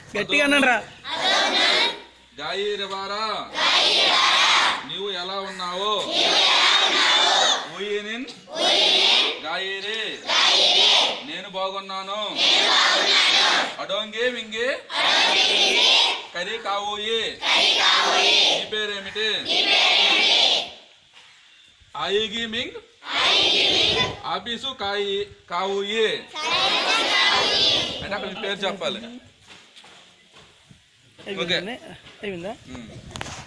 గట్టిగా అన్నారా గాయిరవారా నీవు ఎలా ఉన్నావు ఊయినిన్ గాయిరే నేను బాగున్నాను అడోంగే వింగే కరి కావోయి నీ పేరేమిటి ఆయిగి మింగ్ ఆఫీసు కాయి కావుయి అంటే అక్కడ మీ పేరు చెప్పాలి అయిపోయిందా అయిపోయిందా ఉమ్.